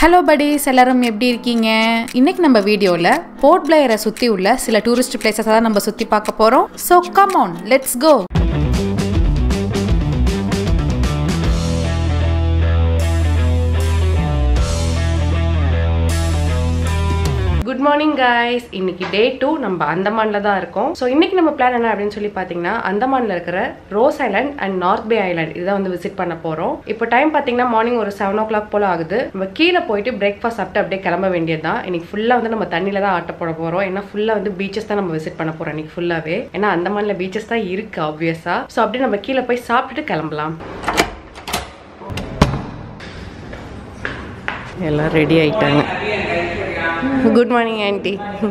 Hello buddies எல்லாரும் எப்படி இருக்கீங்க இன்னைக்கு நம்ம வீடியோவில் போர்ட் பிளேயரை சுற்றி உள்ள சில டூரிஸ்ட் பிளேசஸ் தான் நம்ம சுற்றி பார்க்க போகிறோம் so come on let's go good morning guys இன்னைக்கு டே டூ நம்ம அந்தமான்ல தான் இருக்கோம் ஸோ இன்னைக்கு நம்ம பிளான் என்ன அப்படின்னு சொல்லி பார்த்தீங்கன்னா அந்தமான்ல இருக்கிற Ross Island and North Bay Island இதை வந்து விசிட் பண்ண போறோம் இப்போ டைம் பார்த்தீங்கன்னா மார்னிங் ஒரு செவன் ஓ கிளாக் போல ஆகுது நம்ம கீழே போயிட்டு பிரேக்ஃபாஸ்ட் சாப்பிட்டு அப்படியே கிளம்ப வேண்டியது தான் இன்னைக்கு ஃபுல்லாக வந்து நம்ம தண்ணியில தான் ஆட்ட போட போறோம் ஏன்னா ஃபுல்லாக வந்து பீச்சஸ் தான் நம்ம விசிட் பண்ண போறோம் இன்னைக்கு ஃபுல்லாவே ஏன்னா அந்தமான்ல பீச்சஸ் தான் இருக்கு ஆப்வியஸா ஸோ அப்படியே நம்ம கீழே போய் சாப்பிட்டுட்டு கிளம்பலாம் எல்லாம் ரெடி ஆயிட்டாங்க குட் மார்னிங் ஆண்டி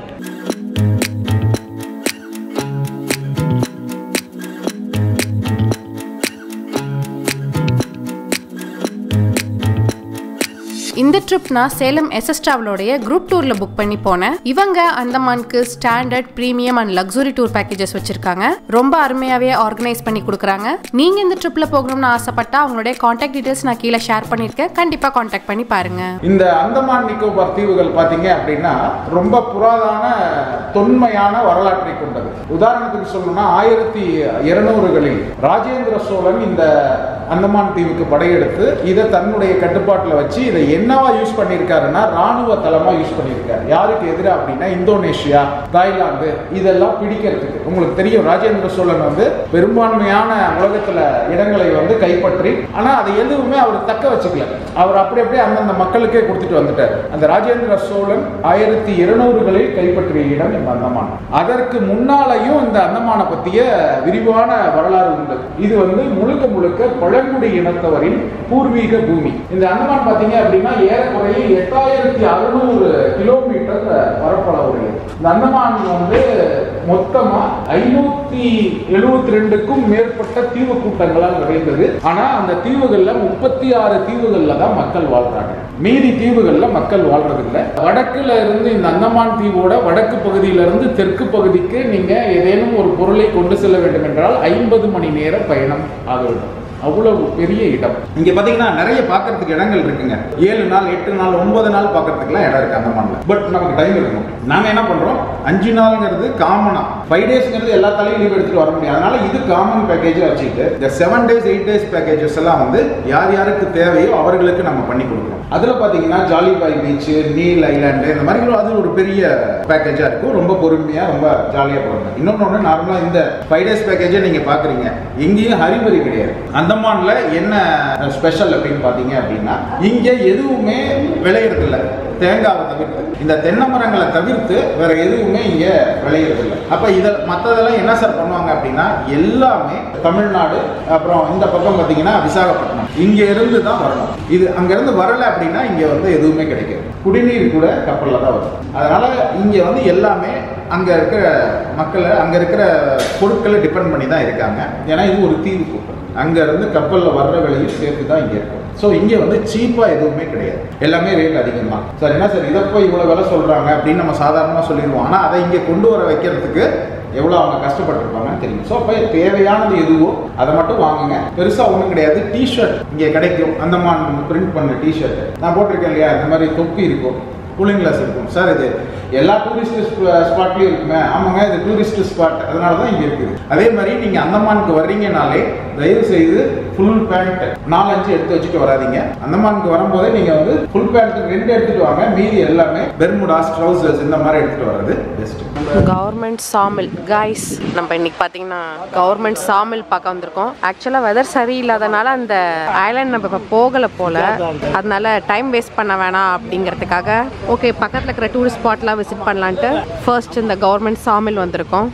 இந்த ட்ரிப் நான் சேலம் எஸ்எஸ் டிராவலோடைய குரூப் டூர்ல புக் பண்ணி போனேன் இவங்க அந்தமானுக்கு standard premium and luxury tour packages வச்சிருக்காங்க ரொம்ப அருமையாவே ஆர்கனைஸ் பண்ணி கொடுக்குறாங்க நீங்க இந்த ட்ரிப்ல போகணும்னு ஆசைப்பட்டா அவங்களுடைய காண்டாக்ட் டீடைல்ஸ் நான் கீழே ஷேர் பண்ணிருக்கேன் கண்டிப்பா காண்டாக்ட் பண்ணி பாருங்க இந்த அந்தமான் நிக்கோபார் தீவுகள் பார்த்தீங்க அப்படின்னா ரொம்ப புராதான தொன்மையான வரலாற்றை கொண்டது உதாரணத்துக்கு சொல்லணும்னா ஆயிரத்தி இருநூறுகளில் ராஜேந்திர சோழன் இந்த அந்தமான் தீவுக்கு படையெடுத்து இதை தன்னுடைய கட்டுப்பாட்டில் வச்சு இதை என்னவா யூஸ் பண்ணியிருக்காருன்னா ராணுவ தளமா யூஸ் பண்ணியிருக்காரு யாருக்கு எதிராக அப்படின்னா இந்தோனேஷியா தாய்லாந்து இதெல்லாம் பிடிக்கிறதுக்கு உங்களுக்கு தெரியும் ராஜேந்திர சோழன் வந்து பெரும்பான்மையான உலகத்துல இடங்களை வந்து கைப்பற்றி ஆனா அதை எதுவுமே அவர் தக்க வச்சுக்கல அவர் அப்படி அப்படியே அந்தந்த மக்களுக்கே கொடுத்துட்டு வந்துட்டார் அந்த ராஜேந்திர சோழன் ஆயிரத்தி இருநூறுகளில் கைப்பற்றிய இடம் இந்த அந்தமான் அதற்கு முன்னாலையும் இந்த அந்தமானை பற்றிய விரிவான வரலாறு உண்டு இது வந்து முழுக்க முழுக்க பழங்குடி இனத்தவரின் பூர்வீக பூமி இந்த அந்தமான் பார்த்தீங்க அப்படின்னா ஏறக்குறைய எட்டாயிரத்தி அறுநூறு கிலோமீட்டர் பரப்பளவுடையது இந்த அந்தமான் வந்து மொத்தமா ஐநூத்தி எழுபத்தி ரெண்டுக்கும் மேற்பட்ட தீவு கூட்டங்களால் நிறைந்தது ஆனா அந்த தீவுகள்ல முப்பத்தி ஆறு தீவுகள்ல தான் மக்கள் வாழ்றாங்க மீதி தீவுகள்ல மக்கள் வாழ்றது இல்ல வடக்குல இருந்து இந்த அந்தமான் தீவோட வடக்கு பகுதியில இருந்து தெற்கு பகுதிக்கு நீங்க ஏதேனும் ஒரு பொருளை கொண்டு செல்ல வேண்டும் என்றால் ஐம்பது மணி நேர பயணம் ஆக வேண்டும் அவ்வளவு பெரிய இடம் இங்க பாத்தீங்கன்னா நிறைய பார்க்கறதுக்கு இடங்கள் இருக்குங்க ஏழு நாள் எட்டு நாள் ஒன்பது நாள் பார்க்கறதுக்குலாம் இடம் இருக்கு அந்தமான்ல பட் நமக்கு டைம் இருக்கும் நாங்க என்ன பண்றோம் அஞ்சு நாள்ங்கிறது காமனா ஃபைவ் டேஸ்ங்கிறது எல்லா தலையும் லீவ் எடுத்துட்டு வர முடியாது அதனால இது காமன் பேக்கேஜா வச்சுக்கிட்டு இந்த seven days eight days packages எல்லாம் வந்து யார் யாருக்கு தேவையோ அவர்களுக்கு நம்ம பண்ணி கொடுக்குறோம் அதுல பாத்தீங்கன்னா ஜாலிபாய் பீச் நீல் ஐலாண்டு இந்த மாதிரி அது ஒரு பெரிய பேக்கேஜா இருக்கும் ரொம்ப பொறுமையா ரொம்ப ஜாலியா போறாங்க இன்னொன்னு ஒண்ணு நார்மலா இந்த ஃபைவ் டேஸ் பேக்கேஜை நீங்க பாக்குறீங்க எங்கேயும் ஹரிபரி கிடையாது அந்தமான்ல என்ன ஸ்பெஷல் அப்படின்னு பாத்தீங்க அப்படின்னா இங்க எதுவுமே விளையிறது இல்ல தேங்காவை தவிர்த்து இந்த தென்னை மரங்களை தவிர்த்து வேற எதுவுமே இங்க விளையிறது இல்லை அப்ப இத மத்ததெல்லாம் என்ன சார் பண்ணுவாங்க அப்படின்னா எல்லாமே தமிழ்நாடு அப்புறம் இந்த பக்கம் பாத்தீங்கன்னா விசாகப்பட்டினம் இங்க இருந்து தான் வரணும் இது அங்க இருந்து வரல அப்படின்னா இங்க வந்து எதுவுமே கிடைக்காது குடிநீர் கூட கப்பல்ல தான் வரும் அதனால இங்க வந்து எல்லாமே அங்க இருக்கிற மக்களை அங்க இருக்கிற பொருட்களை டிபெண்ட் பண்ணி தான் இருக்காங்க ஏன்னா இது ஒரு தீவு கூட்டம் அங்க இருந்து கப்பல்ல வர்ற விலையும் சேர்த்து தான் இங்க இருக்கும் ஸோ இங்கே வந்து சீப்பாக எதுவுமே கிடையாது எல்லாமே ரேட் அதிகம் தான் சார் என்ன சார் இதை போய் இவ்வளோ விலை சொல்கிறாங்க அப்படின்னு நம்ம சாதாரணமாக சொல்லிடுவோம் ஆனால் அதை இங்கே கொண்டு வர வைக்கிறதுக்கு எவ்வளோ அவங்க கஷ்டப்பட்டிருப்பாங்கன்னு தெரியும் ஸோ அப்போ தேவையானது எதுவோ அதை மட்டும் வாங்குங்க பெருசாக ஒன்றும் கிடையாது டிஷர்ட் இங்கே கிடைக்கும் அந்தமான் பிரிண்ட் பண்ண டிஷர்ட் நான் போட்டிருக்கேன் இல்லையா இந்த மாதிரி தொப்பி இருக்கும் கூலிங் கிளாஸ் இருக்கும் சார் இது எல்லா டூரிஸ்ட் ஸ்பாட்லயும் இருக்குமே ஆமாங்க இது டூரிஸ்ட் ஸ்பாட் அதனால தான் இங்கே இருக்குது அதே மாதிரி நீங்கள் அந்தமானுக்கு வர்றீங்கனாலே தயவு செய்து ஃபுல் பேண்ட் நாலஞ்சு எடுத்து வச்சுட்டு வராதீங்க அந்தமானுக்கு வரும்போதே நீங்கள் வந்து ஃபுல் பேண்ட் ரெண்டு எடுத்துட்டு வாங்க மீதி எல்லாமே பெர்முடாஸ் ட்ரௌசர்ஸ் இந்த மாதிரி எடுத்துட்டு வர்றது பெஸ்ட் கவர்மெண்ட் சாமில் காய்ஸ் நம்ம இன்னைக்கு பார்த்தீங்கன்னா கவர்மெண்ட் சாமில் பார்க்க வந்திருக்கோம் ஆக்சுவலாக வெதர் சரியில்லாதனால அந்த ஐலாண்ட் நம்ம இப்போ போகலை போல அதனால டைம் வேஸ்ட் பண்ண வேணாம் அப்படிங்கிறதுக்காக ஓகே பக்கத்தில் இருக்கிற டூரிஸ்ட் ஸ்பாட்லாம் விசிட் பண்ணலான்ட்டு ஃபர்ஸ்ட் இந்த கவர்மெண்ட் சாமில் வந்திருக்கோம்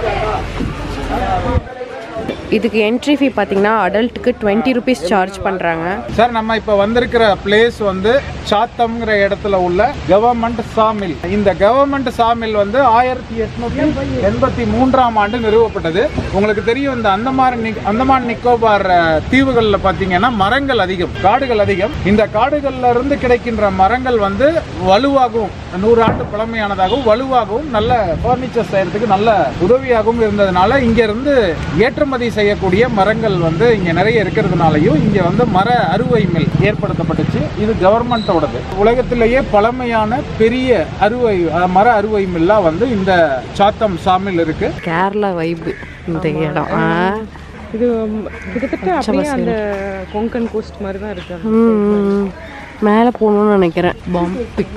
இதுக்கு என்ட்ரி ஃபீ பார்த்தீங்கன்னா அடல்ட்டுக்கு டுவெண்ட்டி ருபீஸ் சார்ஜ் பண்ணுறாங்க சார் நம்ம இப்போ வந்திருக்கிற பிளேஸ் வந்து சாத்தம்ங்கிற இடத்துல உள்ள கவர்மெண்ட் சாமில் இந்த கவர்மெண்ட் சாமில் வந்து ஆயிரத்தி எட்நூத்தி எண்பத்தி மூன்றாம் ஆண்டு நிறுவப்பட்டது உங்களுக்கு தெரியும் இந்த அந்தமான் நிக்- அந்தமான் நிக்கோபார் அஹ், தீவுகள்ல பாத்தீங்கன்னா மரங்கள் அதிகம் காடுகள் அதிகம் இந்த காடுகள்ல இருந்து கிடைக்கின்ற மரங்கள் வந்து வலுவாகவும் நூறு ஆண்டு பழமையானதாகவும் வலுவாகவும் நல்ல பர்னிச்சர் செய்யறதுக்கு நல்ல உதவியாகவும் இருந்ததுனால இங்க இருந்து ஏற்றுமதி செய்யக்கூடிய மரங்கள் வந்து இங்க நிறைய இருக்கிறதுனாலையும் இங்க வந்து மர அறுவை மில் ஏற்படுத்தப்பட்டுச்சு இது கவர்மெண்டோடது உலகத்திலேயே பழமையான பெரிய அறுவை அஹ், மர அறுவை மில்லா வந்து இந்த சாத்தம் சாமில் இருக்கு கேரளா வைப்பு இந்த இடம் ஆ. இது ம், கிட்டத்தட்ட அப்படியே அந்த கொங்கன் கோஸ்ட் மாதிரி தான் இருக்கு அந்த ம், மேலே போகணும்னு நினைக்கிறேன் பாம் பிட்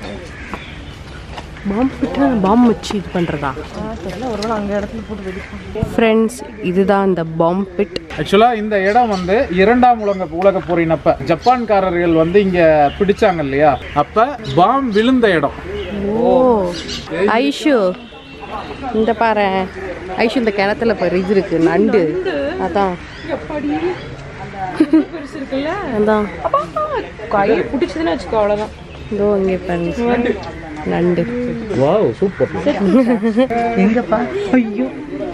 பாம் பிட்டா பாம் வச்சு இது பண்ணுறதா தெரியல ஒருவேளை அங்க இடத்துல போட்டு வெடிப்பாங்க ஃப்ரெண்ட்ஸ் இதுதான் இந்த பாம் பிட் ஆக்சுவலா இந்த இடம் வந்து இரண்டாம் உலக உலக போரினப்ப ஜப்பான்காரர்கள் வந்து இங்க பிடிச்சாங்க இல்லையா அப்ப பாம் விழுந்த இடம் ஓ ஐஷு இந்த பாரு ஐஷு இந்த கிணத்துல பாரு இது இருக்கு நண்டு அதான் எப்பாடி பெருசு இருக்குல்ல அதான் கையை பிடிச்சதுன்னு வச்சுக்கோ அவ்வளவுதான் இதோ இங்கே பாருங்க நண்டு வாவ் சூப்பர் எங்கப்பா ஐயோ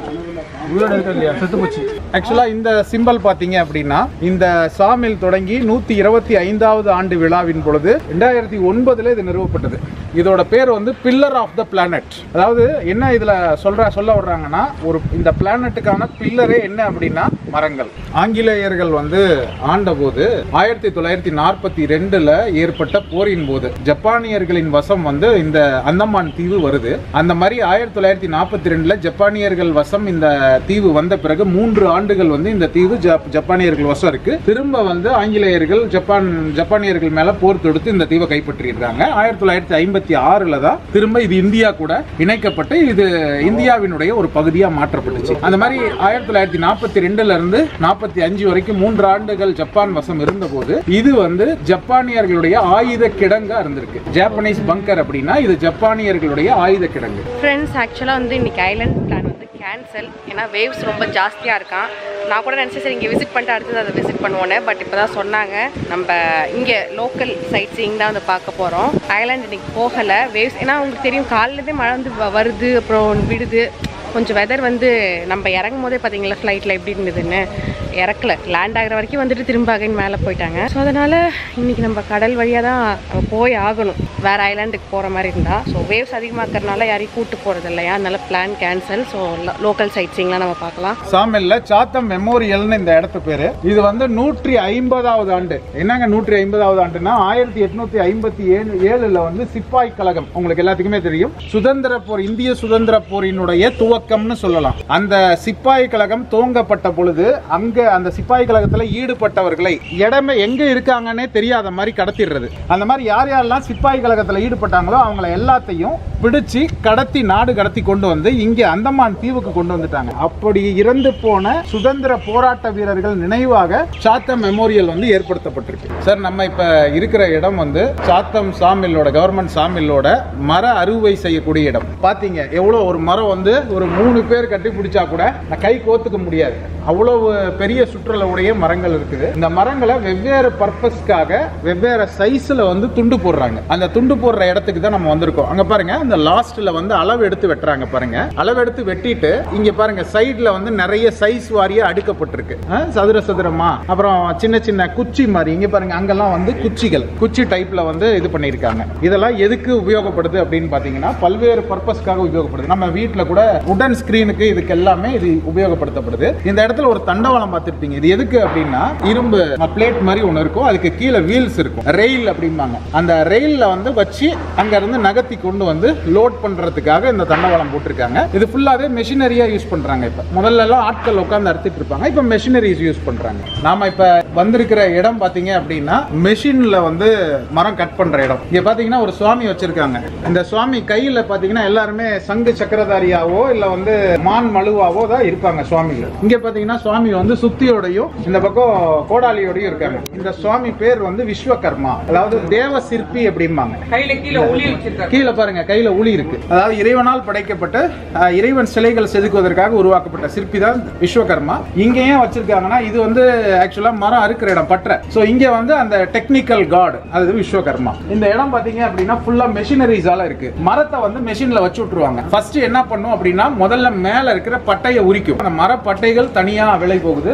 ஆக்சுவலா இந்த சிம்பல் பாத்தீங்க அப்படின்னா இந்த சாமில் தொடங்கி நூத்தி இருபத்தி ஐந்தாவது ஆண்டு விழாவின் பொழுது ரெண்டாயிரத்தி ஒன்பதுல இது நிறுவப்பட்டது இதோட பேர் வந்து பில்லர் ஆஃப் த பிளானட் அதாவது என்ன இதுல சொல்ற சொல்ல வர்றாங்கன்னா ஒரு இந்த பிளானட்டுக்கான பில்லரே என்ன அப்படின்னா மரங்கள் ஆங்கிலேயர்கள் வந்து ஆண்டபோது ஆயிரத்தி தொள்ளாயிரத்தி நாற்பத்தி ரெண்டுல ஏற்பட்ட போரின் போது ஜப்பானியர்களின் வசம் வந்து இந்த அந்தமான் தீவு வருது அந்த மாதிரி ஆயிரத்தி தொள்ளாயிரத்தி நாற்பத்தி ரெண்டுல ஜப்பானியர்கள் வசம் இந்த தீவு வந்த பிறகு மூன்று ஆண்டுகள் வந்து இந்த தீவு ஜப்- ஜப்பானியர்கள் வசம் இருக்கு திரும்ப வந்து ஆங்கிலேயர்கள் ஜப்பான் ஜப்பானியர்கள் மேல போர் தொடுத்து இந்த தீவை கைப்பற்றியிருக்காங்க ஆயிரத்தி தொள்ளாயிரத்தி ஐம்பத்தி ஆறுல தான் திரும்ப இது இந்தியா கூட இணைக்கப்பட்டு இது இந்தியாவினுடைய ஒரு பகுதியா மாற்றப்பட்டுச்சு அந்த மாதிரி ஆயிரத்தி தொள்ளாயிரத்தி நாற்பத்தி ரெண்டுல இருந்து நாற்பத்தி அஞ்சு வரைக்கும் மூன்று ஆண்டுகள் ஜப்பான் வசம் இருந்தபோது இது வந்து ஜப்பானியர்களுடைய ஆயுத கிடங்கா இருந்திருக்கு ஜாப்பனீஸ் பங்கர் அப்படின்னா இது ஜப்பானியர்களுடைய ஆயுத கிடங்கு ஃப்ரெண்ட்ஸ் ஆக்சுவலாக வந்து இன்னைக்கு ஐலண்ட் பிளான் வந்து கேன்சல் ஏன்னா வேவ்ஸ் ரொம்ப ஜாஸ்தியாக இருக்கான் நான் கூட நினச்சேன் சரி இங்கே விசிட் பண்ணிட்டு அடுத்தது அதை விசிட் பண்ணுவோன்னு பட் இப்போ தான் சொன்னாங்க நம்ம இங்கே லோக்கல் சைட் சீயிங் தான் வந்து பார்க்க போகிறோம் ஐலாண்ட் இன்னைக்கு போகலை வேவ்ஸ் ஏன்னா உங்களுக்கு தெரியும் காலையிலேருந்தே மழை வந்து வ- வருது அப்புறம் விடுது கொஞ்சம் வெதர் வந்து நம்ம இறங்கும் போதே பார்த்தீங்களா ஃப்ளைட்டில் எப்படி இருந்ததுன்னு இறக்கல லேண்ட் ஆகிற வரைக்கும் வந்துட்டு திரும்ப அகைன் மேலே போயிட்டாங்க ஸோ அதனால் இன்னைக்கு நம்ம கடல் வழியாக தான் போய் ஆகணும் வேறு ஐலாண்டுக்கு போகிற மாதிரி இருந்தால் ஸோ வேவ்ஸ் அதிகமாக இருக்கிறனால யாரையும் கூட்டு போகிறது இல்லையா அதனால plan cancel so local sight சீங்லாம் நம்ம பார்க்கலாம் சாமில்ல சாத்தம் மெமோரியல்னு இந்த இடத்து பேரு இது வந்து நூற்றி ஐம்பதாவது ஆண்டு என்னங்க நூற்றி ஐம்பதாவது ஆண்டுனா ஆயிரத்தி எட்நூத்தி ஐம்பத்தி ஏழு ஏழுல வந்து சிப்பாய் கழகம் உங்களுக்கு எல்லாத்துக்குமே தெரியும் சுதந்திர போர் இந்திய சுதந்திர போரினுடைய துவக்கம்னு சொல்லலாம் அந்த சிப்பாய் கழகம் துவங்கப்பட்ட பொழுது அங்க அந்த சிப்பாய் கழகத்துல ஈடுபட்டவர்களை இடமே எங்க இருக்காங்கன்னே தெரியாத மாதிரி கடத்திடுறது அந்த மாதிரி யார் யாரெல்லாம் சிப்பாய் கழகத்துல ஈடுபட்டாங்களோ அவங்கள எல்லாத்தையும் பிடிச்சு கடத்தி நாடு கடத்தி கொண்டு வந்து இங்க அந்தமான் தீவுக்கு கொண்டு வந்துட்டாங்க அப்படி இறந்து போன சுதந்திர போராட்ட வீரர்கள் நினைவாக சாத்தம் மெமோரியல் வந்து ஏற்படுத்தப்பட்டிருக்கு சார் நம்ம இப்ப இருக்கிற இடம் வந்து சாத்தம் சாமில்லோட கவர்மெண்ட் சாமில்லோட மர அறுவை செய்யக்கூடிய இடம் பாத்தீங்க எவ்வளவு ஒரு மரம் வந்து ஒரு மூணு பேர் கட்டி பிடிச்சா கூட நான் கை கோத்துக்க முடியாது அவ்வளவு பெரிய சுற்றுலாவுடைய மரங்கள் இருக்குது இந்த மரங்களை வெவ்வேறு பர்பஸ்க்காக வெவ்வேறு சைஸ்ல வந்து துண்டு போடுறாங்க அந்த துண்டு போடுற இடத்துக்கு தான் நம்ம வந்திருக்கோம் அங்க பாருங்க அந்த லாஸ்ட்ல வந்து அளவு எடுத்து வெட்டுறாங்க பாருங்க அளவு எடுத்து வெட்டிட்டு இங்க பாருங்க சைடுல வந்து நிறைய சைஸ் வாரியா அடுக்கப்பட்டிருக்கு ஆ, சதுர சதுரமா அப்புறம் சின்ன சின்ன குச்சி மாதிரி இங்க பாருங்க அங்கெல்லாம் வந்து குச்சிகள் குச்சி டைப்ல வந்து இது பண்ணியிருக்காங்க இதெல்லாம் எதுக்கு உபயோகப்படுது அப்படின்னு பாத்தீங்கன்னா பல்வேறு பர்பஸ்க்காக உபயோகப்படுது நம்ம வீட்ல கூட உடன் ஸ்கிரீனுக்கு இதுக்கு எல்லாமே இது உபயோகப்படுத்தப்படுது இந்த இடத்துல ஒரு தண்டவாளம் பார்த்திருப்பீங்க இது எதுக்கு அப்படின்னா இரும்பு பிளேட் மாதிரி ஒன்று இருக்கும் அதுக்கு கீழே வீல்ஸ் இருக்கும் ரெயில் அப்படிம்பாங்க அந்த ரெயில்ல வந்து வச்சு அங்க இருந்து நகர்த்தி கொண்டு வந்து லோட் பண்றதுக்காக இந்த தண்டவாளம் போட்டிருக்காங்க இது ஃபுல்லாவே மெஷினரியா யூஸ் பண்றாங்க இப்ப முதல்ல எல்லாம் ஆட்கள் உட்கார்ந்து அறுத்துட்டு இருப்பாங்க இப்ப மெஷினரிஸ் யூஸ் பண்றாங்க நாம இப்ப வந்திருக்கிற இடம் பாத்தீங்க அப்படின்னா மெஷின்ல வந்து மரம் கட் பண்ற இடம் இங்க பாத்தீங்கன்னா ஒரு சுவாமி வச்சிருக்காங்க இந்த சுவாமி கையில பாத்தீங்கன்னா எல்லாருமே சங்கு சக்கரதாரியாவோ இல்ல வந்து மான் மழுவாவோ தான் இருப்பாங்க சுவாமிகள் இங்க பாத்தீங்கன்னா சுவாமி வந்து சுத்தியோடையும் இந்த பக்கம் கோடாலியோடையும் இருக்காங்க இந்த சுவாமி பேர் வந்து விஸ்வகர்மா அதாவது தேவ சிற்பி அப்படிம்பாங்க கையில கீழே ஒளி வச்சிருக்காரு கீழே பாருங்க கையில உளி இருக்கு அதாவது இறைவனால் படைக்கப்பட்ட அஹ், இறைவன் சிலைகள் செதுக்குவதற்காக உருவாக்கப்பட்ட சிற்பி தான் விஸ்வகர்மா இங்க ஏன் வச்சிருக்காங்கன்னா இது வந்து ஆக்சுவலா மரம் அறுக்கிற இடம் பற்ற சோ இங்க வந்து அந்த டெக்னிக்கல் காட் அது விஸ்வகர்மா இந்த இடம் பாத்தீங்க அப்படின்னா ஃபுல்லா மெஷினரிஸால இருக்கு மரத்தை வந்து மெஷின்ல வச்சு விட்டுருவாங்க ஃபர்ஸ்ட் என்ன பண்ணும் அப்படின்னா முதல்ல மேல இருக்கிற பட்டையை உரிக்கும் அந்த மர பட்டைகள் தனியா விலை போகுது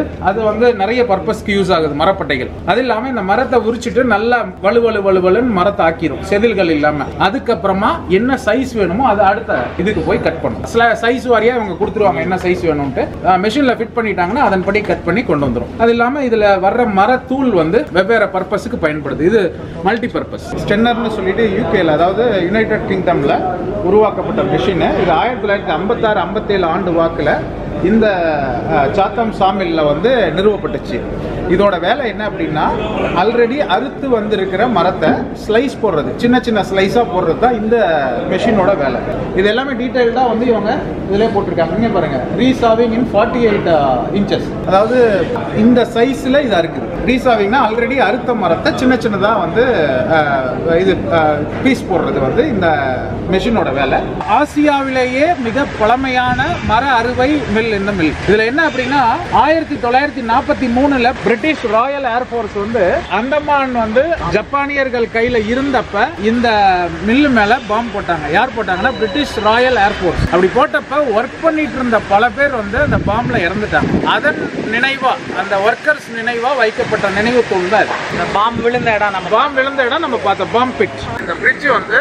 அது வந்து நிறைய பர்பஸ்க்கு யூஸ் ஆகுது மரப்பட்டைகள் அது இல்லாம இந்த மரத்தை உரிச்சிட்டு நல்லா வலு வலு வலு வலுன்னு மரத்தை ஆக்கிரும் செதில்கள் இல்லாம அதுக்கப்புறமா என்ன சைஸ் வேணுமோ அது அடுத்த இதுக்கு போய் கட் பண்ணும் சைஸ் வாரியா இவங்க கொடுத்துருவாங்க என்ன சைஸ் வேணும்ட்டு மெஷின்ல ஃபிட் பண்ணிட்டாங்கன்னா அதன்படி கட் பண்ணி கொண்டு வந்துரும் அது இல்லாம இதுல வர்ற மரத்தூள் வந்து வெவ்வேறு பர்பஸுக்கு பயன்படுது இது மல்டி பர்பஸ் ஸ்டென்னர்னு சொல்லிட்டு யூகேல அதாவது யுனைடெட் கிங்டம்ல உருவாக்கப்பட்ட மிஷின் இது ஆயிரத்தி தொள்ளாயிரத்தி ஐம்பத்தாறு ஐம்பத்தேழு ஆண்டு வாக்குல இந்த அஹ், சாத்தம் சாமில்ல வந்து நிறுவப்பட்டுச்சு இதோட வேலை என்ன அப்படின்னா ஆல்ரெடி அறுத்து வந்திருக்கிற மரத்தை ஸ்லைஸ் போடுறது சின்ன சின்ன ஸ்லைஸாக போடுறது தான் இந்த மெஷினோட வேலை இது எல்லாமே டீட்டெயில்டாக வந்து இவங்க இதிலே போட்டிருக்காங்க இங்கே பாருங்க resawing in forty eight inches அதாவது இந்த சைஸில் இது இருக்குது ரீசாவிங்னா ஆல்ரெடி அறுத்த மரத்தை சின்ன சின்னதாக வந்து அஹ், இது பீஸ் போடுறது வந்து இந்த மெஷினோட வேலை ஆசியாவிலேயே மிக பழமையான மர அறுவை மில் இந்த மில் இதுல என்ன அப்படின்னா ஆயிரத்தி தொள்ளாயிரத்தி நாற்பத்தி மூணுல பிரிட்டிஷ் ராயல் ஏர்ஃபோர்ஸ் வந்து அந்தமான் வந்து ஜப்பானியர்கள் கையில இருந்தப்ப இந்த மில்லு மேல பாம்பு போட்டாங்க யார் போட்டாங்கன்னா பிரிட்டிஷ் ராயல் ஏர்ஃபோர்ஸ் அப்படி போட்டப்ப ஒர்க் பண்ணிட்டு இருந்த பல பேர் வந்து அந்த பாம்புல இறந்துட்டாங்க அதன் நினைவா அந்த ஒர்க்கர்ஸ் நினைவா வைக்கப்பட்ட நினைவு தூண் தான் இது. இந்த பாம்பு விழுந்த இடம் நம்ம பாம் விழுந்த இடம் நம்ம பார்த்த பாம் பிட் இந்த பிரிட்ஜ் வந்து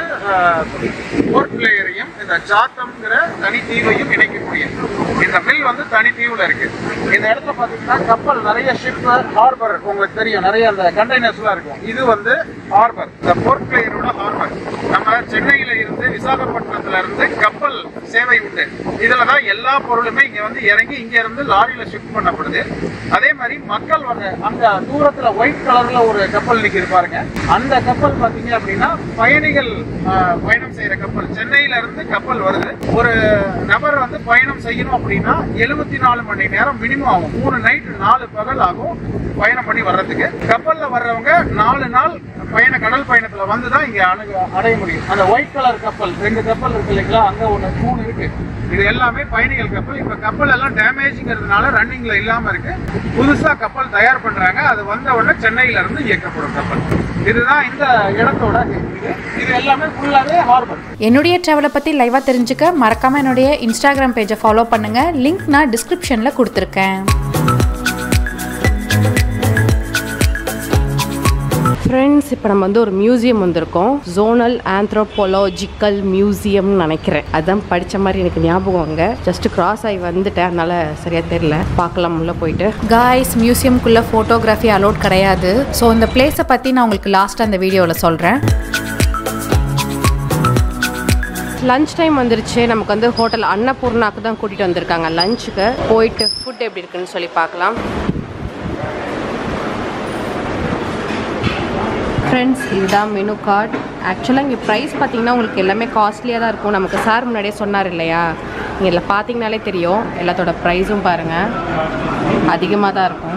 போர்ட் பிளேயரையும் இந்த ஜாத்தம்ங்கிற தனி தீவையும் இணைக்கக்கூடிய இந்த மில் வந்து தனி தீவுல இருக்கு இந்த இடத்துல பாத்தீங்கன்னா கப்பல் நிறைய ஷிப் ஹார்பர் உங்களுக்கு தெரியும் நிறைய அந்த கண்டெய்னர்ஸ்லாம் இருக்கும் இது வந்து ஹார்பர் இந்த போர்ட் பிளேயரோட ஹார்பர் நம்ம சென்னையில இருந்து விசாகப்பட்டினத்துல இருந்து கப்பல் சேவை உண்டு இதுல தான் எல்லா பொருளுமே இங்க வந்து இறங்கி இங்க இருந்து லாரியில ஷிஃப்ட் பண்ணப்படுது அதே மாதிரி மக்கள் வந்து அங்க தூரத்துல ஒயிட் கலர்ல ஒரு கப்பல் நிக்குது பாருங்க அந்த கப்பல் பாத்தீங்க அப்படின்னா பயணிகள் ஆஹ், பயணம் செய்யற கப்பல் சென்னையில இருந்து கப்பல் வருது ஒரு நபர் வந்து பயணம் செய்யணும் அப்படின்னா எழுபத்தி நாலு மணி நேரம் மினிமம் ஆகும் மூணு நைட் நாலு பகல் ஆகும் பயணம் பண்ணி வர்றதுக்கு கப்பல்ல வர்றவங்க நாலு நாள் பயண கடல் பயணத்துல வந்து தான் இங்க அணுக அடைய முடியும் அந்த ஒயிட் கலர் கப்பல் ரெண்டு கப்பல் இருக்கு இல்லைங்களா அங்க ஒண்ணு மூணு இருக்கு இது எல்லாமே பயணிகள் கப்பல் இப்ப கப்பல் எல்லாம் டேமேஜ்ங்கிறதுனால ரன்னிங்ல இல்லாம இருக்கு புதுசா கப்பல் தயார் பண்றாங்க அது வந்த உடனே சென்னையில இருந்து இயக்கப்படும் கப்பல் இதுதான் இந்த இடத்தோட இது இது எல்லாமே ஃபுல்லாவே ஹார்பர் என்னுடைய ட்ராவலை பற்றி லைவாக தெரிஞ்சுக்க மறக்காமல் என்னுடைய இன்ஸ்டாகிராம் பேஜை ஃபாலோ பண்ணுங்கள் லிங்க் நான் டிஸ்கிரிப்ஷனில் கொடுத்துருக்கேன் ஃப்ரெண்ட்ஸ் இப்போ நம்ம வந்து ஒரு மியூசியம் வந்திருக்கோம் ஜோனல் ஆந்த்ரோபோலாஜிக்கல் மியூசியம்னு நினைக்கிறேன் அதான் படித்த மாதிரி எனக்கு ஞாபகம் அங்கே ஜஸ்ட் கிராஸ் ஆகி வந்துட்டேன் அதனால சரியாக தெரியல பார்க்கலாம் உள்ள போயிட்டு காய்ஸ் மியூசியம்குள்ளே ஃபோட்டோகிராஃபி அலோட் கிடையாது ஸோ இந்த பிளேஸை பற்றி நான் உங்களுக்கு லாஸ்ட்டாக அந்த வீடியோவில் சொல்கிறேன் லஞ்ச் டைம் வந்துருச்சு நமக்கு வந்து ஹோட்டல் அன்னபூர்ணாக்கு தான் கூட்டிகிட்டு வந்திருக்காங்க லஞ்சுக்கு போயிட்டு ஃபுட் எப்படி இருக்குன்னு சொல்லி பார்க்கலாம் ஃப்ரெண்ட்ஸ் இதுதான் மெனு கார்டு ஆக்சுவலாக இங்கே ப்ரைஸ் பார்த்தீங்கன்னா உங்களுக்கு எல்லாமே காஸ்ட்லியாக தான் இருக்கும் நமக்கு சார் முன்னாடியே சொன்னார் இல்லையா இங்கே இதில் பார்த்தீங்கனாலே தெரியும் எல்லாத்தோட ப்ரைஸும் பாருங்கள் அதிகமாக தான் இருக்கும்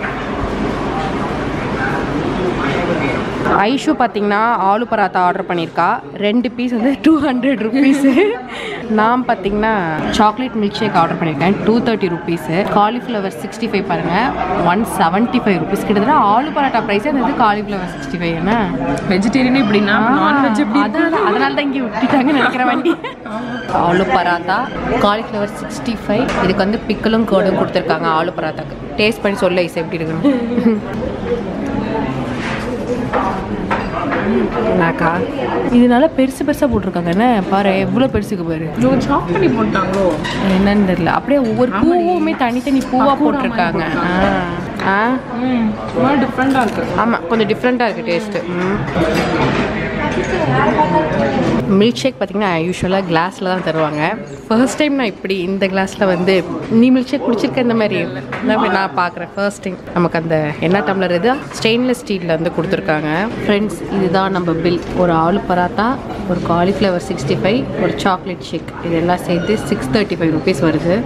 ஐஷு பார்த்தீங்கன்னா ஆலு பராத்தா ஆர்டர் பண்ணியிருக்கா ரெண்டு பீஸ் வந்து டூ ஹண்ட்ரட் ருபீஸு நான் பார்த்தீங்கன்னா சாக்லேட் மில்க் ஷேக் ஆர்டர் பண்ணியிருக்கேன் two thirty rupees cauliflower sixty five பாருங்கள் ஒன் செவன்ட்டி ஃபைவ் ருபீஸ் கிட்டத்தட்ட ஆலு பராட்டா ப்ரைஸே அந்த இது காலிஃப்ளவர் சிக்ஸ்டி ஃபைவ் என்ன வெஜிடேரியன் இப்படின்னா நான்வெஜ் எப்படி அதான் அதனால தான் இங்கே விட்டுட்டாங்கன்னு நினைக்கிற வண்டி aloo paratha cauliflower sixty five இதுக்கு வந்து பிக்கலும் கேர்டும் கொடுத்துருக்காங்க ஆலு பராத்தாக்கு டேஸ்ட் பண்ணி சொல்ல ஐஸ் எப்படி இருக்குன்னு என்னக்கா இதனால பெருசு பெருசாக போட்டிருக்காங்க என்ன பாரு எவ்வளோ பெருசுக்கு பாரு இவங்க சாப் பண்ணி போட்டாங்களோ என்னன்னு தெரியல அப்படியே ஒவ்வொரு பூவுமே தனித்தனி பூவாக போட்டிருக்காங்க ஆ ஆ ம் ரொம்ப டிஃப்ரெண்டாக இருக்கு ஆமாம் கொஞ்சம் டிஃப்ரெண்ட்டாக இருக்குது டேஸ்ட்டு மில்க் ஷேக் பார்த்தீங்கன்னா யூஸ்வலாக கிளாஸில் தான் தருவாங்க ஃபர்ஸ்ட் டைம் நான் இப்படி இந்த கிளாஸில் வந்து நீ மில்க் ஷேக் குடிச்சிருக்க இந்த மாதிரி நான் போய் நான் பார்க்குறேன் ஃபர்ஸ்ட் டைம் நமக்கு அந்த என்ன டம்ளர் இது ஸ்டெயின்லெஸ் ஸ்டீலில் வந்து கொடுத்துருக்காங்க ஃப்ரெண்ட்ஸ் இதுதான் நம்ம பில் ஒரு ஆலு பராத்தா ஒரு காலிஃப்ளவர் சிக்ஸ்டி ஃபைவ் ஒரு சாக்லேட் ஷேக் இதெல்லாம் சேர்த்து சிக்ஸ் தேர்ட்டி ஃபைவ் ருபீஸ் வருது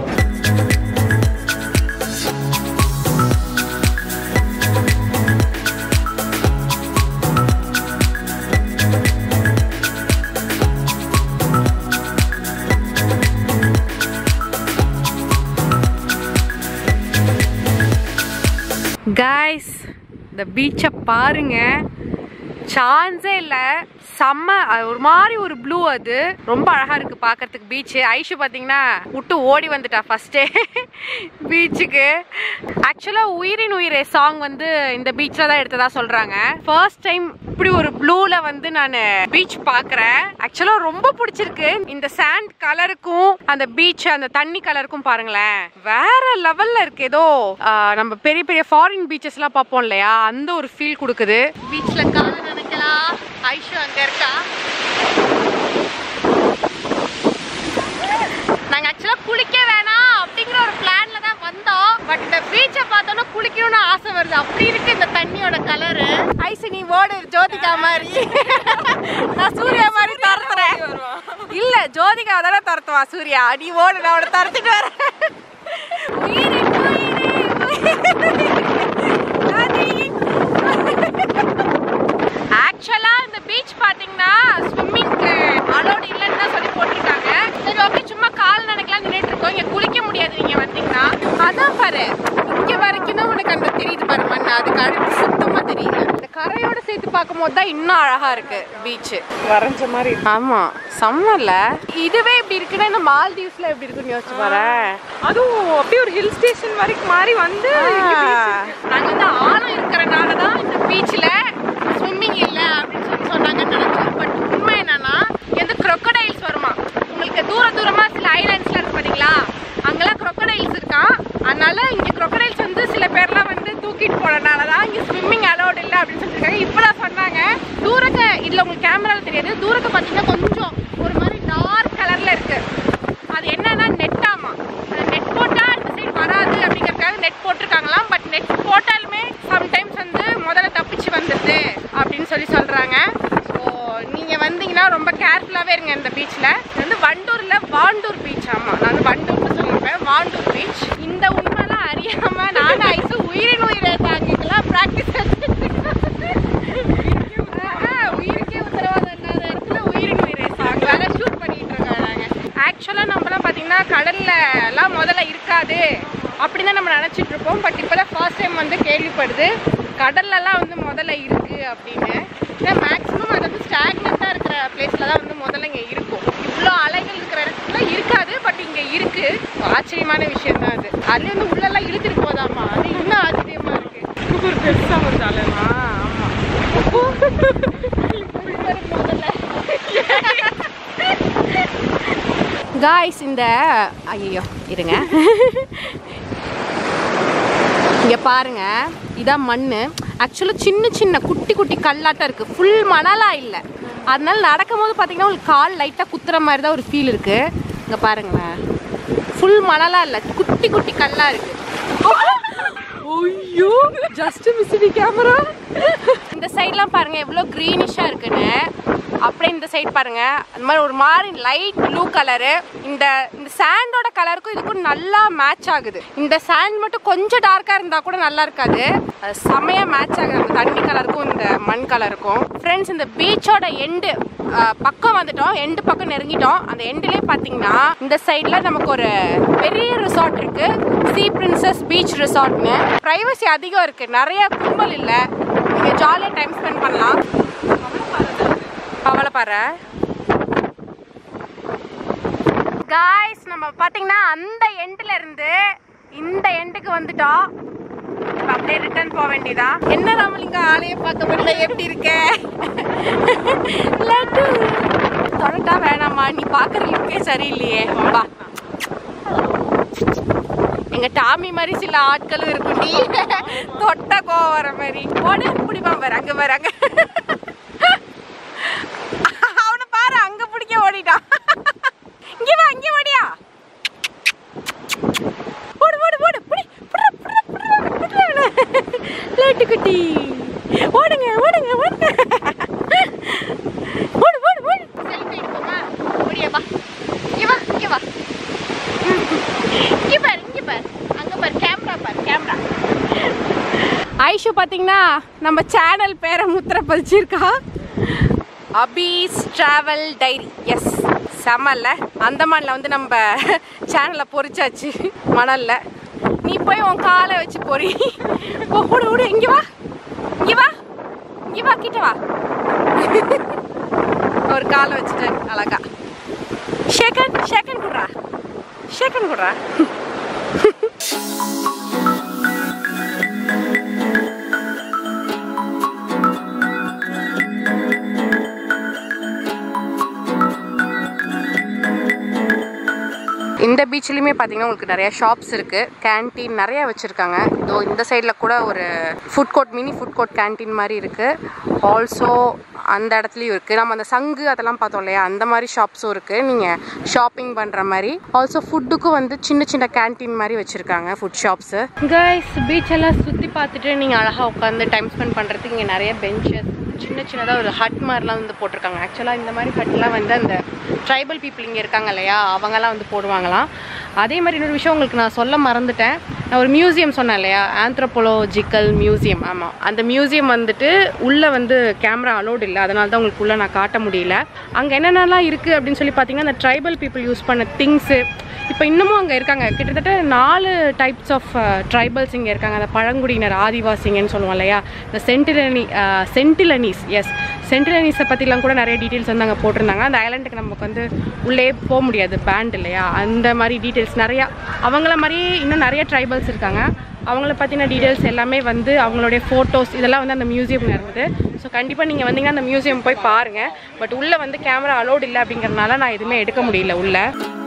காய்ஸ் இந்த பீச்சை பாருங்க சான்ஸே இல்ல செம்ம அது ஒரு மாதிரி ஒரு ப்ளூ அது ரொம்ப அழகா இருக்கு பார்க்கிறதுக்கு பீச் ஐஷு பாத்தீங்கன்னா விட்டு ஓடி வந்துட்டா ஃபர்ஸ்டே பீச்சுக்கு ஆக்சுவலா உயிரின் உயிரே சாங் வந்து இந்த பீச்ல தான் எடுத்ததா சொல்றாங்க ஃபர்ஸ்ட் டைம் இப்படி ஒரு ப்ளூல வந்து நான் பீச் பாக்குறேன் ஆக்சுவலா ரொம்ப பிடிச்சிருக்கு இந்த சாண்ட் கலருக்கும் அந்த பீச் அந்த தண்ணி கலருக்கும் பாருங்களேன் வேற லெவல்ல இருக்கு ஏதோ ஆ, நம்ம பெரிய பெரிய ஃபாரின் பீச்சஸ் எல்லாம் பார்ப்போம் இல்லையா அந்த ஒரு ஃபீல் கொடுக்குது பீச்ல கால நினைக்கலாம் ஐஷு அங்க இருக்கா நாங்க ஆக்சுவலா குளிக்க வேணாம் அப்படிங்கிற ஒரு பிளான்ல தான் வந்தோம் பட் இந்த பீச்சை பார்த்தோன்னா குளிக்கணும்னு ஆசை வருது அப்படி இருக்கு இந்த தண்ணியோட கலரு ஐசு நீ ஓடு ஜோதிகா மாதிரி நான் சூர்யா மாதிரி தரத்துறேன் இல்ல ஜோதிகா தானே தரத்துவா சூர்யா நீ ஓடு நான் அவனை தரத்துட்டு வரேன் உயிரே, உயிரே, ஆக்சுவலா இந்த பீச் பாத்தீங்கன்னா ஸ்விம்மிங்க்கு அலோட் இல்லைன்னு தான் சொல்லி போட்டிருக்காங்க சரி ஓகே சும்மா கால் நினைக்கலாம் நின்றுட்டு இருக்கோம் இங்க குளிக்க முடியாது நீங்க வந்தீங்கன்னா அதான் பாரு இங்க வரைக்கும் தான் உனக்கு அந்த தெரியுது பாரு மண் அதுக்கு அடுத்து சுத்தமா தெரியல இந்த கரையோட சேர்த்து பார்க்கும்போது தான் இன்னும் அழகா இருக்கு பீச் வரைஞ்ச மாதிரி இருக்கு. ஆமா செம்மல்ல இதுவே இப்படி இருக்குன்னா இந்த மால்தீவ்ஸ்ல எப்படி இருக்குன்னு யோசிச்சு பாரு அதுவும் அப்படியே ஒரு ஹில் ஸ்டேஷன் வரைக்கும் மாறி வந்து இங்க beach இருக்கு. நாங்க வந்து ஆழம் இருக்கிறனால தான் இந்த பீச்ல ஸ்விம்மிங் இல்ல அப்படின்னு சொல்லி சொன்னாங்கன்னு நினைச்சோம் பட் உண்மை என்னன்னா இங்க வந்து crocodiles வருமா உங்களுக்கு தூர தூரமா சில ஐலாண்ட்ஸ்ல இருக்கு பாத்தீங்களா அங்கெல்லாம் crocodiles இருக்கான் அதனால இங்க crocodiles வந்து சில பேர்லாம் வந்து தூக்கிட்டு போனனால தான் இங்க ஸ்விம்மிங் அலௌட் இல்ல அப்படின்னு சொல்லிருக்காங்க இப்பதான் சொன்னாங்க தூரக்க இதுல உங்களுக்கு கேமரால தெரியாது தூரக்க பாத்தீங்கன்னா கொஞ்சம் ஒரு மாதிரி டார்க் கலர்ல இருக்கு அது என்னன்னா நெட்டாமா நெட் போட்டா இந்த சைடு வராது அப்படிங்கறதுக்காக நெட் போட்டிருக்காங்களாம் பட் நெட் போட்டாலுமே சம்டைம்ஸ் வந்து முதல்ல தப்பிச்சு வந்துடுது அப்படின்னு சொல்லி சொல்றாங்க ஸோ நீங்க வந்தீங்கன்னா ரொம்ப கேர்ஃபுல்லாவே இருங்க இந்த பீச்ல இது வந்து வண்டூர்ல வாண்டூர் பீச் ஆமா நான் வந்து வண்டூர்னு சொல்லியிருப்பேன் வாண்டூர் பீச் இந்த உண்மைலாம் அறியாம நானும் ஐசு உயிரின் உயிரை தாங்கிக்கலாம் ப்ராக்டிஸ் உயிருக்கே உத்தரவாதம் இல்லாத இடத்துல உயிரின் உயிரை சாங் வேற ஷூட் பண்ணிட்டு இருக்காங்க ஆக்சுவலாக நம்மலாம் பார்த்தீங்கன்னா கடல்ல எல்லாம் முதல்ல இருக்காது அப்படின்னு தான் நம்ம நினச்சிட்டு இருப்போம் பட் இப்போ தான் ஃபர்ஸ்ட் டைம் வந்து கேள்விப்படுது கடல்லலாம் வந்து முதல்ல இருக்கு அப்படின்னு ஏன்னா மேக்ஸிமம் அது வந்து ஸ்டாக்னட்டாக இருக்கிற பிளேஸில் தான் வந்து முதல்ல இங்கே இருக்கும் இவ்வளோ அலைகள் இருக்கிற இடத்துல இருக்காது பட் இங்கே இருக்கு ஆச்சரியமான விஷயம் தான் அது அதுலேயே வந்து உள்ளெல்லாம் இழுத்துட்டு போதாமா அது இன்னும் ஆச்சரியமா இருக்கு ஒரு பெருசா ஒரு தலைவா ஆமா முதல்ல காய்ஸ் இந்த ஐயோ இருங்க இங்க பாருங்க இதான் மண்ணு ஆக்சுவலாக சின்ன சின்ன குட்டி குட்டி கல்லாட்டம் இருக்கு ஃபுல் மணலா இல்லை அதனால நடக்கும்போது பார்த்தீங்கன்னா உங்களுக்கு கால் லைட்டாக குத்துற மாதிரி தான் ஒரு ஃபீல் இருக்கு இங்க பாருங்களேன் ஃபுல் மணலா இல்லை குட்டி குட்டி கல்லா இருக்கு ஐயோ ஜஸ்ட் மிஸ்டி கேமரா இந்த சைட்லாம் பாருங்க எவ்வளோ க்ரீனிஷாக இருக்குன்னு அப்படியே இந்த சைடு பாருங்க அந்த மாதிரி ஒரு மாதிரி லைட் ப்ளூ கலரு இந்த இந்த சாண்டோட கலருக்கும் இதுக்கும் நல்லா மேட்ச் ஆகுது இந்த சாண்ட் மட்டும் கொஞ்சம் டார்க்காக இருந்தால் கூட நல்லா இருக்காது அது செமையாக மேட்ச் ஆகுது அந்த தண்ணி கலருக்கும் இந்த மண் கலருக்கும் ஃப்ரெண்ட்ஸ் இந்த பீச்சோட எண்டு பக்கம் வந்துட்டோம் எண்டு பக்கம் நெருங்கிட்டோம் அந்த எண்டுலேயே பார்த்தீங்கன்னா இந்த சைடில் நமக்கு ஒரு பெரிய ரிசார்ட் இருக்கு சி பிரின்சஸ் பீச் ரிசார்ட்னு ப்ரைவசி அதிகம் இருக்கு நிறைய கும்பல் இல்லை நீங்கள் ஜாலியாக டைம் ஸ்பெண்ட் பண்ணலாம் கவலைப்பாரு காய்ஸ் நம்ம பார்த்தீங்கன்னா அந்த எண்டில் இருந்து இந்த எண்டுக்கு வந்துட்டோம் இப்ப அப்படியே ரிட்டர்ன் போக வேண்டியதா என்ன ராமலிங்க ஆளைய பார்க்க முடியல எப்படி இருக்க லட்டு தொடட்டா வேணாமா நீ பார்க்குற லுக்கே சரியில்லையே வா எங்க டாமி மாதிரி சில ஆட்களும் இருக்கும் நீ தொட்ட கோவம் வர மாதிரி ஓடு பிடிப்பான் பாரு அங்க பாரு அங்க அவனை பாரு அங்க பிடிக்க ஓடிட்டான் இங்க வா இங்க ஓடியா ஓடு ஓடு ஓடு புடி புடுறா, புடுறா, புடுறா, புடுறா அவனை. லேட்டு குட்டி ஓடுங்க ஓடுங்க ஓடுங்க ஓடு ஓடு ஓடு செல்ஃபி எடுப்போமா ஓடியா வா இங்க வா இங்க வா இங்க பாரு இங்க பாரு அங்க பாரு கேமரா பாரு கேமரா ஐஷு பாத்தீங்கன்னா நம்ம சேனல் பேரை முத்திர பதிச்சிருக்கா அபீஸ் டிராவல் டைரி எஸ் செமல்ல அந்தமான்ல வந்து நம்ம சேனலை பொறிச்சாச்சு மணல்ல நீ போய் உன் காலை வச்சு பொறி போ, ஓடு ஓடு இங்க வா இங்க வா இங்க வா கிட்ட வா ஒரு காலை வச்சுட்டு அழகா ஷேக்கன் ஷேக்கன் குடுறா ஷேக்கன் குடுறா இந்த பீச்லேயுமே பார்த்தீங்கன்னா உங்களுக்கு நிறைய ஷாப்ஸ் இருக்குது கேன்டீன் நிறைய வச்சுருக்காங்க இதோ இந்த சைடில் கூட ஒரு food court mini food court canteen மாதிரி இருக்குது ஆல்சோ அந்த இடத்துலையும் இருக்குது நம்ம அந்த சங்கு அதெல்லாம் பார்த்தோம் இல்லையா அந்த மாதிரி ஷாப்ஸும் இருக்குது நீங்கள் ஷாப்பிங் பண்ணுற மாதிரி ஆல்சோ ஃபுட்டுக்கும் வந்து சின்ன சின்ன கேன்டீன் மாதிரி வச்சுருக்காங்க ஃபுட் ஷாப்ஸு கைஸ் பீச் எல்லாம் சுற்றி பார்த்துட்டு நீங்கள் அழகாக உட்காந்து டைம் ஸ்பெண்ட் பண்ணுறதுக்கு இங்கே நிறைய பெஞ்சஸ் சின்ன சின்னதாக ஒரு ஹட் மாதிரிலாம் வந்து போட்டிருக்காங்க ஆக்சுவலாக இந்த மாதிரி ஹட்லாம் வந்து அந்த ட்ரைபல் பீப்புள் இங்கே இருக்காங்க இல்லையா அவங்கெல்லாம் வந்து போடுவாங்களாம் அதே மாதிரி இன்னொரு விஷயம் உங்களுக்கு நான் சொல்ல மறந்துட்டேன் நான் ஒரு மியூசியம் சொன்னேன் இல்லையா ஆந்த்ரோபோலோஜிக்கல் மியூசியம் ஆமாம் அந்த மியூசியம் வந்துட்டு உள்ளே வந்து கேமரா அலோடு இல்லை அதனால தான் உங்களுக்கு உள்ளே நான் காட்ட முடியல அங்கே என்னென்னலாம் இருக்குது அப்படின்னு சொல்லி பார்த்தீங்கன்னா அந்த ட்ரைபல் பீப்புள் யூஸ் பண்ண திங்ஸு இப்போ இன்னமும் அங்கே இருக்காங்க கிட்டத்தட்ட நாலு டைப்ஸ் ஆஃப் ட்ரைபல்ஸ் இங்கே இருக்காங்க அந்த பழங்குடியினர் ஆதிவாசிங்கன்னு சொல்லுவோம் இல்லையா இந்த சென்டிலனி சென்டிலனிஸ் எஸ் சென்டிலனிஸை பற்றிலாம் கூட நிறைய டீட்டெயில்ஸ் வந்து அங்கே போட்டிருந்தாங்க அந்த ஐலாண்டுக்கு நமக்கு வந்து உள்ளே போக முடியாது பேண்ட் இல்லையா அந்த மாதிரி டீட்டெயில்ஸ் நிறையா அவங்கள மாதிரியே இன்னும் நிறைய ட்ரைபல்ஸ் இருக்காங்க அவங்கள பற்றின டீட்டெயில்ஸ் எல்லாமே வந்து அவங்களுடைய ஃபோட்டோஸ் இதெல்லாம் வந்து அந்த மியூசியம் இருந்தது ஸோ கண்டிப்பாக நீங்கள் வந்தீங்கன்னா அந்த மியூசியம் போய் பாருங்கள் பட் உள்ளே வந்து கேமரா அலோட் இல்லை அப்படிங்கிறதுனால நான் எதுவுமே எடுக்க முடியல உள்ளே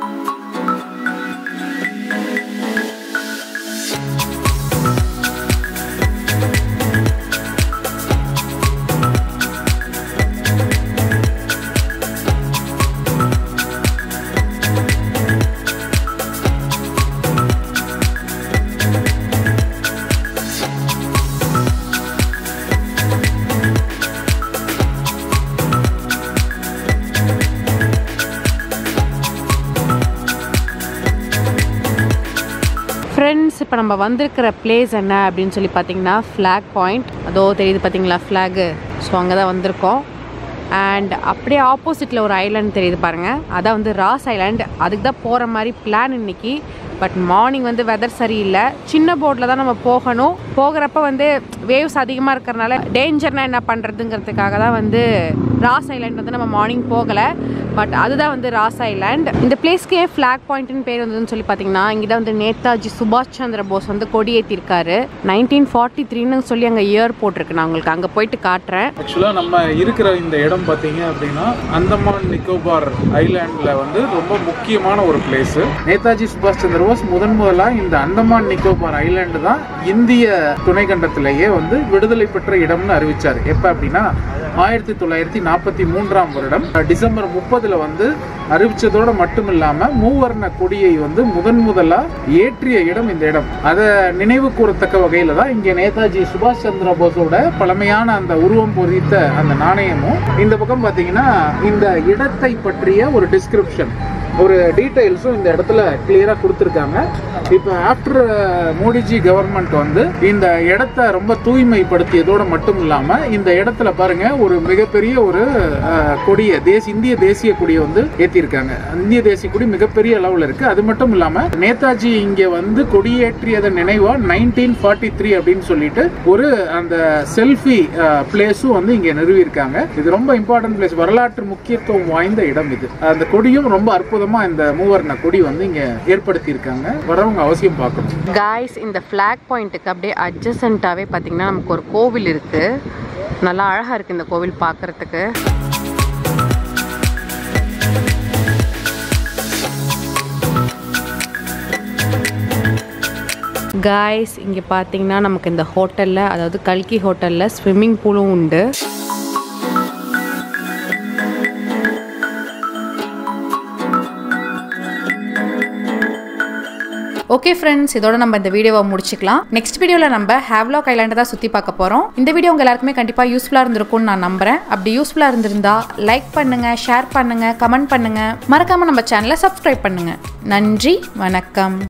ஃப்ரெண்ட்ஸ் இப்போ நம்ம வந்திருக்கிற பிளேஸ் என்ன அப்படின்னு சொல்லி பார்த்தீங்கன்னா ஃப்ளாக் பாயிண்ட் அதோ தெரியுது பார்த்தீங்களா ஃப்ளாகு ஸோ அங்கே தான் வந்திருக்கோம் அண்ட் அப்படியே ஆப்போசிட்டில் ஒரு ஐலாண்ட் தெரியுது பாருங்கள் அதான் வந்து ராஸ் ஐலாண்ட் அதுக்கு தான் போகிற மாதிரி பிளான் இன்னைக்கு பட் மார்னிங் வந்து வெதர் சரியில்லை சின்ன போட்டில் தான் நம்ம போகணும் போகிறப்ப வந்து வேவ்ஸ் அதிகமாக இருக்கிறனால டேஞ்சர்னா என்ன பண்ணுறதுங்கிறதுக்காக தான் வந்து ராஸ் ஐலாண்ட் வந்து நம்ம மார்னிங் போகலை பட் அதுதான் வந்து ராஸ் ஐலாண்ட் இந்த பிளேஸ்க்கு ஏன் ஃப்ளாக் பாயிண்ட்னு பேர் வந்ததுன்னு சொல்லி பார்த்தீங்கன்னா இங்கே தான் வந்து நேதாஜி சுபாஷ் சந்திர போஸ் வந்து கொடியேற்றிருக்காரு நைன்டீன் ஃபார்ட்டி த்ரீன்னு சொல்லி அங்கே இயர் போட்டிருக்கு நான் உங்களுக்கு அங்கே போயிட்டு காட்டுறேன் ஆக்சுவலாக நம்ம இருக்கிற இந்த இடம் பார்த்தீங்க அப்படின்னா அந்தமான் நிக்கோபார் ஐலாண்டில் வந்து ரொம்ப முக்கியமான ஒரு பிளேஸ் நேதாஜி சுபாஷ் சந்திர போஸ் முதன் முதலாக இந்த அந்தமான் நிக்கோபார் ஐலாண்டு தான் இந்திய துணைக்கண்டத்திலேயே வந்து விடுதலை பெற்ற இடம்னு அறிவிச்சார் எப்போ அப்படின்னா ஆயிரத்தி தொள்ளாயிரத்தி நாற்பத்தி மூன்றாம் வருடம் டிசம்பர் முப்பதுல வந்து அறிவிச்சதோட மட்டும் இல்லாம மூவர்ண கொடியை வந்து முதன் முதலா ஏற்றிய இடம் இந்த இடம் அதை நினைவு கூறத்தக்க வகையில தான் இங்க நேதாஜி சுபாஷ் சந்திர போஸோட பழமையான அந்த உருவம் பொறித்த அந்த நாணயமும் இந்த பக்கம் பாத்தீங்கன்னா இந்த இடத்தை பற்றிய ஒரு டிஸ்கிரிப்ஷன் ஒரு டீடைல்ஸும் இந்த இடத்துல கிளியரா கொடுத்துருக்காங்க இப்போ ஆஃப்டர் மோடிஜி கவர்மெண்ட் வந்து இந்த இடத்த ரொம்ப தூய்மைப்படுத்தியதோட மட்டும் இல்லாம இந்த இடத்துல பாருங்க ஒரு மிகப்பெரிய ஒரு அஹ், கொடியை தேசிய இந்திய தேசிய கொடியை வந்து ஏத்திருக்காங்க இந்திய தேசிய கொடி மிகப்பெரிய அளவுல இருக்கு அது மட்டும் இல்லாம நேதாஜி இங்க வந்து கொடியேற்றியதன் நினைவா நைன்டீன் ஃபார்ட்டி த்ரீ அப்படின்னு சொல்லிட்டு ஒரு அந்த செல்ஃபி பிளேஸும் வந்து இங்க நிறுவியிருக்காங்க இது ரொம்ப இம்பார்ட்டன்ட் பிளேஸ் வரலாற்று முக்கியத்துவம் வாய்ந்த இடம் இது அந்த கொடியும் ரொம்ப அற்புதமா இந்த மூவர்ண கொடி வந்து இங்க ஏற்படுத்தி இருக்காங்க வரவங்க அவசியம் பார்க்கணும் காய்ஸ் இந்த ஃப்ளாக் பாயிண்ட்டுக்கு அப்படியே அட்ஜசண்ட்டாகவே பார்த்தீங்கன்னா நமக்கு ஒரு கோவில் இருக்குது நல்லா அழகாக இருக்குது இந்த கோவில் பார்க்குறதுக்கு காய்ஸ் இங்கே பார்த்தீங்கன்னா நமக்கு இந்த ஹோட்டலில் அதாவது கல்கி ஹோட்டலில் ஸ்விம்மிங் பூலும் உண்டு ஓகே ஃப்ரெண்ட்ஸ் இதோட நம்ம இந்த வீடியோவை முடிச்சுக்கலாம் நெக்ஸ்ட் வீடியோவில் நம்ம ஹேவ்லாக் ஐலாண்டை தான் சுற்றி பார்க்க போகிறோம் இந்த வீடியோ உங்க எல்லாருக்குமே கண்டிப்பாக யூஸ்ஃபுல்லாக இருந்திருக்கும்னு நான் நம்புறேன் அப்படி யூஸ்ஃபுல்லாக இருந்திருந்தா லைக் பண்ணுங்க ஷேர் பண்ணுங்க கமெண்ட் பண்ணுங்க மறக்காம நம்ம சேனலை சப்ஸ்கிரைப் பண்ணுங்க நன்றி வணக்கம்